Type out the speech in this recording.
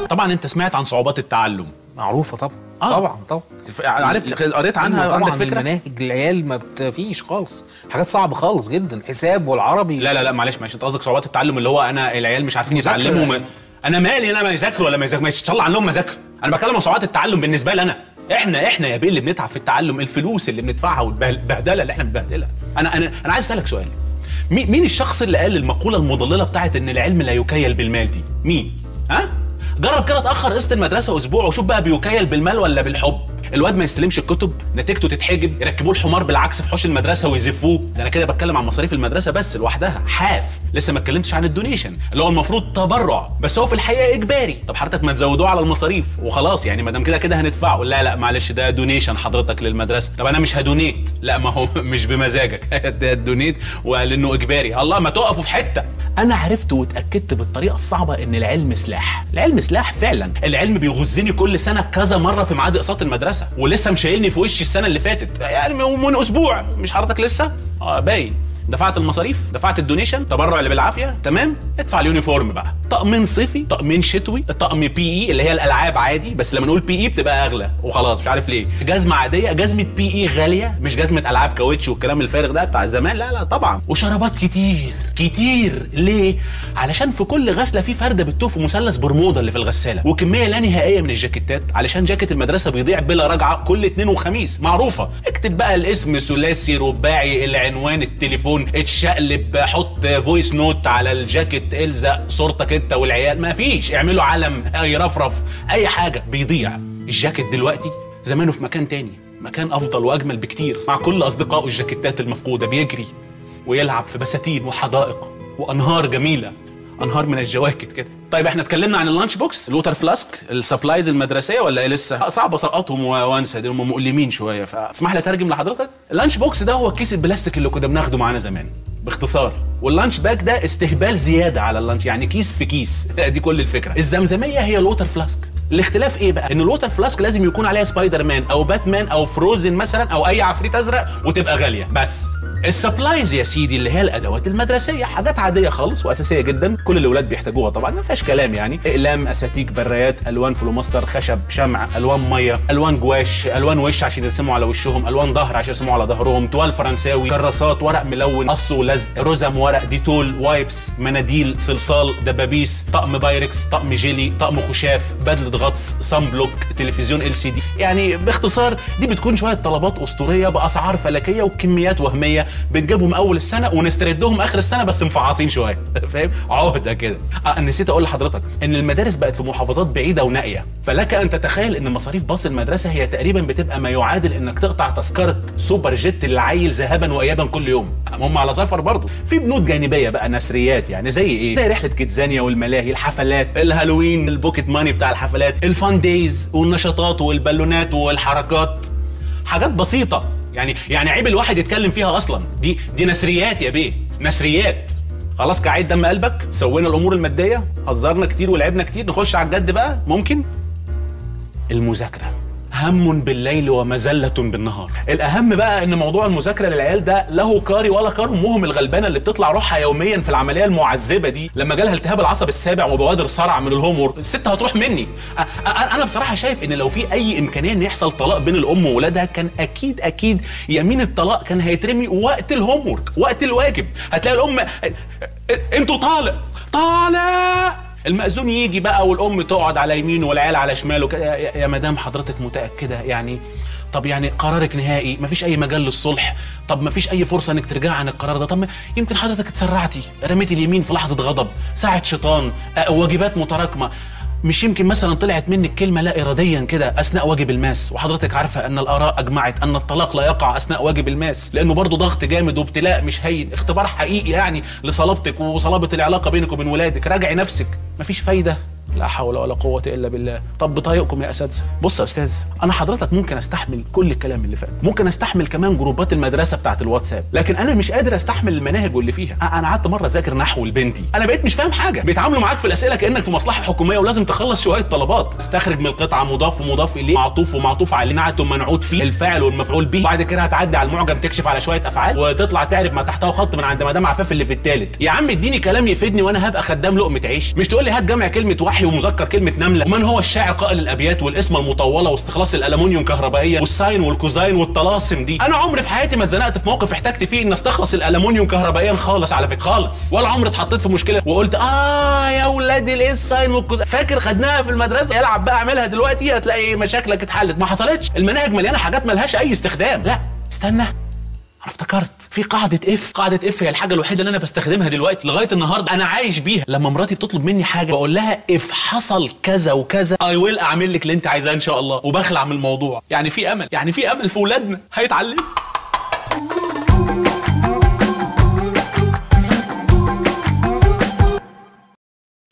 طبعا انت سمعت عن صعوبات التعلم معروفه طبعا آه. طبعا طبعا عارف قريت عنها أيوة عندك طبعا فكره المناهج العيال ما بتفيش خالص حاجات صعبه خالص جدا حساب والعربي لا لا لا معلش معلش انت قصدك صعوبات التعلم اللي هو انا العيال مش عارفين مذاكرة يتعلموا يعني. ما... انا مالي انا ما يذاكروا ولا ما يذاكروا ما يشتغل عنهم ما يذاكروا انا بتكلم عن صعوبات التعلم بالنسبه لي انا احنا احنا يا بيه اللي بنتعب في التعلم الفلوس اللي بندفعها والبهدله اللي احنا بنبهدلها انا انا انا عايز اسالك سؤال مين مين الشخص اللي قال المقوله المضلله بتاعت ان العلم لا يكيل بالمال دي مين ها جرب كده تاخر قسط المدرسه اسبوع وشوف بقى بيكيل بالمال ولا بالحب الواد ما يستلمش الكتب نتيجته تتحجب يركبوه الحمار بالعكس في حوش المدرسه ويزفوه ده انا كده بتكلم عن مصاريف المدرسه بس لوحدها حاف لسه ما اتكلمتش عن الدونيشن اللي هو المفروض تبرع بس هو في الحقيقه اجباري طب حضرتك ما تزودوه على المصاريف وخلاص يعني ما دام كده كده هندفعه لا لا معلش ده دونيشن حضرتك للمدرسه طب انا مش هدونيت لا ما هو مش بمزاجك ده دونيت ولانه اجباري الله ما تقفوا في حته انا عرفت واتاكدت بالطريقه الصعبه ان العلم سلاح العلم سلاح فعلا العلم بيغزني كل سنه كذا مره في ميعاد اقساط المدرسه ولسه مشايلني في وشي السنه اللي فاتت يعني من اسبوع مش حضرتك لسه اه باين دفعت المصاريف دفعت الدونيشن تبرع اللي بالعافيه تمام ادفع اليونيفورم بقى طقمين صيفي طقمين شتوي طقم بي اي اللي هي الالعاب عادي بس لما نقول بي اي بتبقى اغلى وخلاص مش عارف ليه جزمه عاديه جزمه بي اي غاليه مش جزمه العاب كاوتش والكلام الفارغ ده بتاع زمان لا لا طبعا وشرابات كتير كتير ليه علشان في كل غسله في فرده بتطوف في مثلث برمودا اللي في الغساله وكميه لا نهائيه من الجاكيتات علشان جاكيت المدرسه بيضيع بلا رجعه كل اثنين وخميس معروفه اكتب بقى الاسم ثلاثي رباعي العنوان التليفون اتشقلب حط فويس نوت على الجاكيت الزق صورتك انت والعيال ما فيش اعملوا علم يرفرف اي حاجه بيضيع الجاكيت دلوقتي زمانه في مكان تاني مكان افضل واجمل بكتير مع كل اصدقائه الجاكيتات المفقوده بيجري ويلعب في بساتين وحدائق وانهار جميله انهار من الجواكت كده طيب احنا اتكلمنا عن اللانش بوكس الوتر فلاسك السبلايز المدرسيه ولا ايه لسه صعب اسقطهم و- وانسى دول هم مؤلمين شويه فتسمح لي اترجم لحضرتك اللانش بوكس ده هو الكيس البلاستيك اللي كنا بناخده معانا زمان باختصار واللانش باك ده استهبال زياده على اللانش يعني كيس في كيس دي كل الفكره الزمزميه هي الوتر فلاسك الاختلاف ايه بقى ان الوتر فلاسك لازم يكون عليها سبايدر مان او باتمان او فروزن مثلا او اي عفريت ازرق وتبقى غاليه بس السبلايز يا سيدي اللي هي الادوات المدرسيه حاجات عاديه خالص واساسيه جدا كل الاولاد بيحتاجوها طبعا ما فيهاش كلام يعني اقلام اساتيك برايات الوان فلوماستر خشب شمع الوان ميه الوان جواش الوان وش عشان يرسموا على وشهم الوان ظهر عشان يرسموا على ظهرهم توال فرنساوي كراسات ورق ملون قص ولزق رزم ورق ديتول وايبس مناديل صلصال دبابيس طقم بايركس طقم جيلي طقم خشاف بدله غطس صن بلوك تلفزيون ال سي دي يعني باختصار دي بتكون شويه طلبات اسطوريه باسعار فلكيه وكميات وهميه بنجيبهم اول السنه ونستردهم اخر السنه بس مفعصين شويه فاهم عهده كده آه نسيت اقول لحضرتك ان المدارس بقت في محافظات بعيده ونائيه فلك ان تتخيل ان مصاريف باص المدرسه هي تقريبا بتبقى ما يعادل انك تقطع تذكره سوبر جيت للعيل ذهابا وايابا كل يوم هم على سفر برضه في بنود جانبيه بقى نثريات يعني زي ايه زي رحله كيدزانيا والملاهي الحفلات الهالوين البوكيت ماني بتاع الحفلات الفان دايز والنشاطات والبالونات والحركات حاجات بسيطه يعني يعني عيب الواحد يتكلم فيها اصلا دي دي نثريات يا بيه نثريات خلاص كعيد دم قلبك سوينا الامور الماديه هزرنا كتير ولعبنا كتير نخش على الجد بقى ممكن المذاكره هم بالليل ومذلة بالنهار الأهم بقى إن موضوع المذاكرة للعيال ده له كاري ولا كار أمهم الغلبانة اللي بتطلع روحها يوميا في العملية المعذبة دي لما جالها التهاب العصب السابع وبوادر صرع من الهوم وورك الست هتروح مني أ- أ- أنا بصراحة شايف إن لو في أي إمكانية إن يحصل طلاق بين الأم وولادها كان أكيد أكيد يمين الطلاق كان هيترمي وقت الهوم وورك وقت الواجب هتلاقي الأم أنتوا طالق طالق المأذون يجي بقى والأم تقعد على يمينه والعيال على شماله كده يا, يا مدام حضرتك متأكدة يعني طب يعني قرارك نهائي مفيش أي مجال للصلح طب مفيش أي فرصة إنك ترجعي عن القرار ده طب ما يمكن حضرتك اتسرعتي رميتي اليمين في لحظة غضب ساعة شيطان أه، واجبات متراكمة مش يمكن مثلا طلعت منك كلمة لا إراديا كده أثناء واجب الماس وحضرتك عارفة أن الآراء أجمعت أن الطلاق لا يقع أثناء واجب الماس لأنه برضه ضغط جامد وابتلاء مش هين اختبار حقيقي يعني لصلابتك وصلابة العلاقة بينك وبين ولادك راجعي نفسك مفيش فايدة لا حول ولا قوة إلا بالله طب بطايقكم يا أساتذة بص يا أستاذ أنا حضرتك ممكن أستحمل كل الكلام اللي فات ممكن أستحمل كمان جروبات المدرسة بتاعت الواتساب لكن أنا مش قادر أستحمل المناهج واللي فيها أ- أنا قعدت مرة أذاكر نحو لبنتي أنا بقيت مش فاهم حاجة بيتعاملوا معاك في الأسئلة كأنك في مصلحة حكومية ولازم تخلص شوية طلبات استخرج من القطعة مضاف ومضاف إليه معطوف ومعطوف عليه نعت ومنعوت فيه الفاعل والمفعول به بعد كده هتعدي على المعجم تكشف على شوية أفعال وتطلع تعرف ما تحته خط من عند مدام عفاف اللي في الثالث يا عم اديني كلام يفيدني وأنا هبقى خدام لقمة عيش مش تقول لي هات جمع كلمة وحي ومذكر كلمه نمله ومن هو الشاعر قائل الابيات والاسم المطوله واستخلاص الالومنيوم كهربائيا والساين والكوزاين والطلاسم دي انا عمري في حياتي ما اتزنقت في موقف احتجت فيه ان استخلص الالومنيوم كهربائيا خالص على فكره خالص ولا عمري اتحطيت في مشكله وقلت اه يا ولادي الايه الساين والكوزاين فاكر خدناها في المدرسه العب بقى اعملها دلوقتي هتلاقي مشاكلك اتحلت ما حصلتش المناهج مليانه حاجات ملهاش اي استخدام لا استنى انا افتكرت في قاعده اف قاعده اف هي الحاجه الوحيده اللي انا بستخدمها دلوقتي لغايه النهارده انا عايش بيها لما مراتي بتطلب مني حاجه بقول لها اف حصل كذا وكذا اي ويل اعمل لك اللي انت عايزاه ان شاء الله وبخلع من الموضوع يعني في امل يعني في امل في ولادنا هيتعلموا